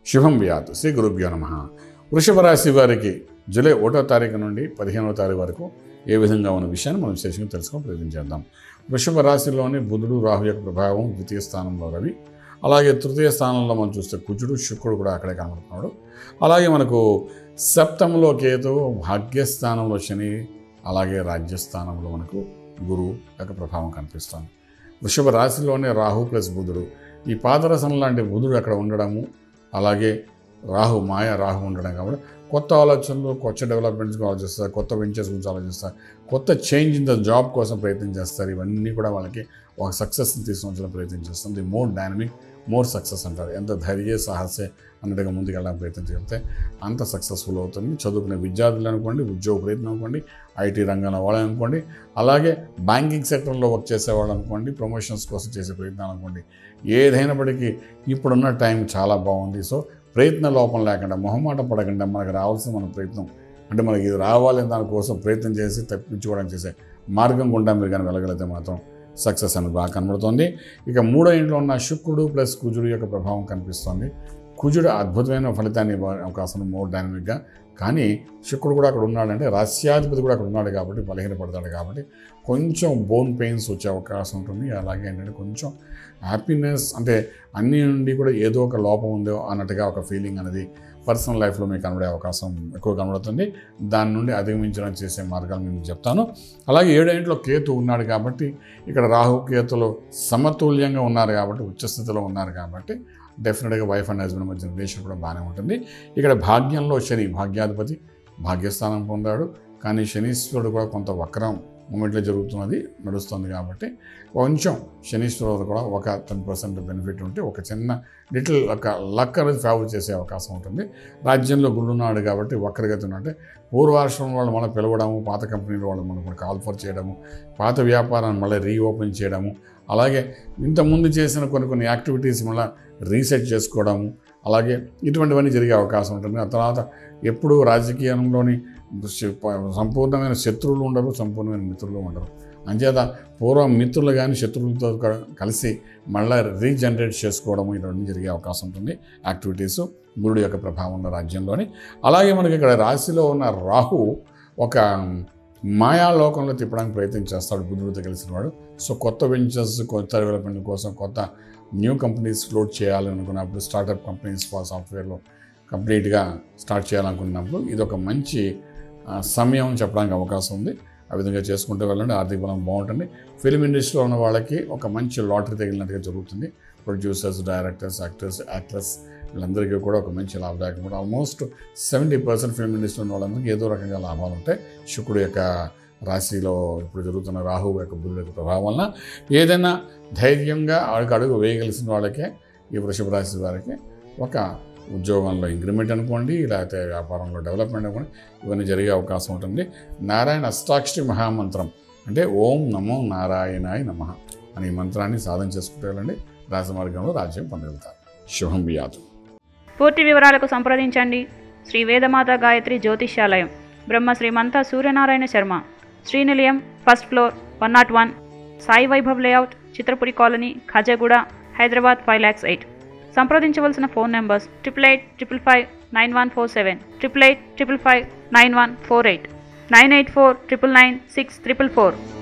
శుభం వ్యాత్ శ్రీ గురుభ్యో నమ వృషభ రాశి వారికి జూలై ఒకటో తారీఖు నుండి పదిహేనవ తారీఖు వరకు ఏ విధంగా ఉన్న విషయాన్ని మనం విశేషంగా తెలుసుకొని ప్రయత్నం చేద్దాం వృషభ రాశిలోని బుధుడు రాహు యొక్క ప్రభావం ద్వితీయ స్థానంలో రవి అలాగే తృతీయ స్థానంలో మనం చూస్తే కుజుడు శుక్రుడు కూడా అక్కడే కనబడుతున్నాడు అలాగే మనకు సప్తమంలో కేతువు భాగ్యస్థానంలో శని అలాగే రాజ్యస్థానంలో మనకు గురువు యొక్క ప్రభావం కనిపిస్తుంది వృషభ రాశిలోనే రాహు ప్లస్ బుధుడు ఈ పాదరసం లాంటి బుధుడు అక్కడ ఉండడము అలాగే రాహు మాయ రాహు ఉండడం కాబట్టి కొత్త ఆలోచనలు కొత్త డెవలప్మెంట్స్ ఆలోచిస్తారు కొత్త వెంచర్స్ గురించి ఆలోచిస్తారు కొత్త చేంజ్ ఇన్ ద జాబ్ కోసం ప్రయత్నం చేస్తారు ఇవన్నీ కూడా వాళ్ళకి ఒక సక్సెస్ని తీసుకొచ్చడం ప్రయత్నం చేస్తుంది మోర్ డైనమిక్ మోర్ సక్సెస్ అంటారు ఎంత ధైర్య సాహసే అన్నట్టుగా ముందుకెళ్ళడానికి ప్రయత్నం చేస్తే అంత సక్సెస్ఫుల్ అవుతుంది చదువుకునే విద్యార్థులు అనుకోండి ఉద్యోగ ప్రయత్నం అనుకోండి ఐటీ రంగంలో వాళ్ళు అనుకోండి అలాగే బ్యాంకింగ్ సెక్టర్లో వర్క్ చేసేవాళ్ళు అనుకోండి ప్రమోషన్స్ కోసం చేసే ప్రయత్నాలు అనుకోండి ఏదైనప్పటికీ ఇప్పుడున్న టైం చాలా బాగుంది సో ప్రయత్న లోపం లేకుండా మొహమాట పడకుండా మనకు రావాల్సిన మన ప్రయత్నం అంటే మనకి ఇది రావాలని దానికోసం ప్రయత్నం చేసి తప్పించుకోవడానికి చేసే మార్గం గుండా మీరు కానీ వెళ్ళగలిగితే మాత్రం సక్సెస్ అనేది బాగా కనబడుతుంది ఇక మూడో ఇంట్లో ఉన్న శుక్రుడు ప్లస్ కుజుడు యొక్క ప్రభావం కనిపిస్తుంది కుజుడు అద్భుతమైన ఫలితాన్ని ఇవ్వ అవకాశం మోర్ డైనమిక్గా కానీ శుక్రుడు కూడా అక్కడ ఉన్నాడంటే రాస్యాధిపతి కూడా అక్కడ ఉన్నాడు కాబట్టి బలహీనపడతాడు కాబట్టి కొంచెం బోన్ పెయిన్స్ వచ్చే అవకాశం ఉంటుంది అలాగే ఏంటంటే కొంచెం హ్యాపీనెస్ అంటే అన్ని నుండి కూడా ఏదో ఒక లోపం ఉందో అన్నట్టుగా ఒక ఫీలింగ్ అనేది పర్సనల్ లైఫ్లో మీకు కనబడే అవకాశం ఎక్కువ కనబడుతుంది దాని నుండి అధిగమించడం చేసే మార్గాలు నేను చెప్తాను అలాగే ఏడో ఇంట్లో కేతు ఉన్నాడు కాబట్టి ఇక్కడ రాహు కేతులు సమతుల్యంగా ఉన్నారు కాబట్టి ఉచ్చస్థితిలో ఉన్నారు కాబట్టి డెఫినెట్గా వైఫ్ అండ్ హస్బెండ్ మధ్య రిలేషన్ కూడా బాగానే ఉంటుంది ఇక్కడ భాగ్యంలో శని భాగ్యాధిపతి భాగ్యస్థానం పొందాడు కానీ శనీశ్వరుడు కూడా కొంత వక్రం మూమెంట్లో జరుగుతున్నది నడుస్తుంది కాబట్టి కొంచెం శనీశ్వరుడు కూడా ఒక టెన్ పర్సెంట్ బెనిఫిట్ ఉంటే ఒక చిన్న లిటిల్ ఒక లక్ అనేది ఫేవర్ చేసే అవకాశం ఉంటుంది రాజ్యంలో గుళ్ళున్నాడు కాబట్టి వక్రగతి అంటే పూర్వాశ్రమం వాళ్ళు మనం పిలవడము పాత కంపెనీల వాళ్ళు మనం కాల్ ఫర్ చేయడము పాత వ్యాపారాన్ని మళ్ళీ రీఓపెన్ చేయడము అలాగే ఇంతకుముందు చేసిన కొన్ని కొన్ని యాక్టివిటీస్ మళ్ళీ రీసెట్ చేసుకోవడము అలాగే ఇటువంటివన్నీ జరిగే అవకాశం ఉంటుంది ఆ తర్వాత ఎప్పుడు రాజకీయంలోని సంపూర్ణమైన శత్రువులు ఉండరు సంపూర్ణమైన మిత్రులు ఉండరు అంచేత పూర్వం మిత్రులు కానీ శత్రువులతో క- కలిసి మళ్ళీ రీజనరేట్ చేసుకోవడం ఇవన్నీ జరిగే అవకాశం ఉంటుంది యాక్టివిటీస్ గురుడు యొక్క ప్రభావం ఉన్న రాజ్యంలోని అలాగే మనకి ఇక్కడ రాశిలో ఉన్న రాహు ఒక మాయాలోకంలో తిప్పడానికి ప్రయత్నం చేస్తాడు బుద్ధుడితో కలిసిన వాడు సో కొత్త వెంచర్స్ కొత్త డెవలప్మెంట్ కోసం కొత్త న్యూ కంపెనీస్ ఫ్లోట్ చేయాలనుకున్నప్పుడు స్టార్టప్ కంపెనీస్ సాఫ్ట్వేర్లో కంప్లీట్గా స్టార్ట్ చేయాలనుకున్నప్పుడు ఇది ఒక మంచి ఆ, సమయం చెప్పడానికి అవకాశం ఉంది ఆ విధంగా చేసుకుంటూ వెళ్ళండి ఆర్థిక బలం బాగుంటుంది ఫిలిం ఇండస్ట్రీలో ఉన్న వాళ్ళకి ఒక మంచి లాటరీ తగిలినట్టుగా జరుగుతుంది ప్రొడ్యూసర్స్ డైరెక్టర్స్ యాక్టర్స్ యాక్ట్రెస్ వీళ్ళందరికీ కూడా ఒక మంచి లాభదాయకం కూడా almost seventy percent film industry ఉన్న వాళ్ళందరికీ ఏదో రకంగా లాభాలు ఉంటాయి శుక్రుడు యొక్క రాశిలో ఇప్పుడు జరుగుతున్న రాహు యొక్క బుద్ధుడు యొక్క ప్రభావం వలన ఏదైనా ధైర్యంగా అడుగు అడుగు వేయగలిసిన వాళ్ళకే ఈ వృషభ రాశి వారికి ఒక ఉద్యోగంలో ఇంక్రిమెంట్ అనుకోండి లేకపోతే వ్యాపారంలో డెవలప్మెంట్ అనుకోండి ఇవన్నీ జరిగే అవకాశం ఉంటుంది నారాయణ అష్టాక్షరి మహామంత్రం అంటే ఓం నమో నారాయణాయ నమ అనే ఈ మంత్రాన్ని సాధన చేసుకుంటూ వెళ్ళండి రాజమార్గంలో రాజ్యం పొందగలుగుతారు శుభం బియాదు పూర్తి వివరాలకు సంప్రదించండి Shri Vedamata Gayatri Jyotishyalayam Brahma Srimantha Suryanarayana Sharma Srinilayam first floor one not one Sai Vaibhav layout Chitrapuri colony Khajaguda Hyderabad five lakhs eight సంప్రదించవలసిన phone numbers triple eight triple five nine one four seven triple eight triple five nine one four eight nine eight four triple nine six triple four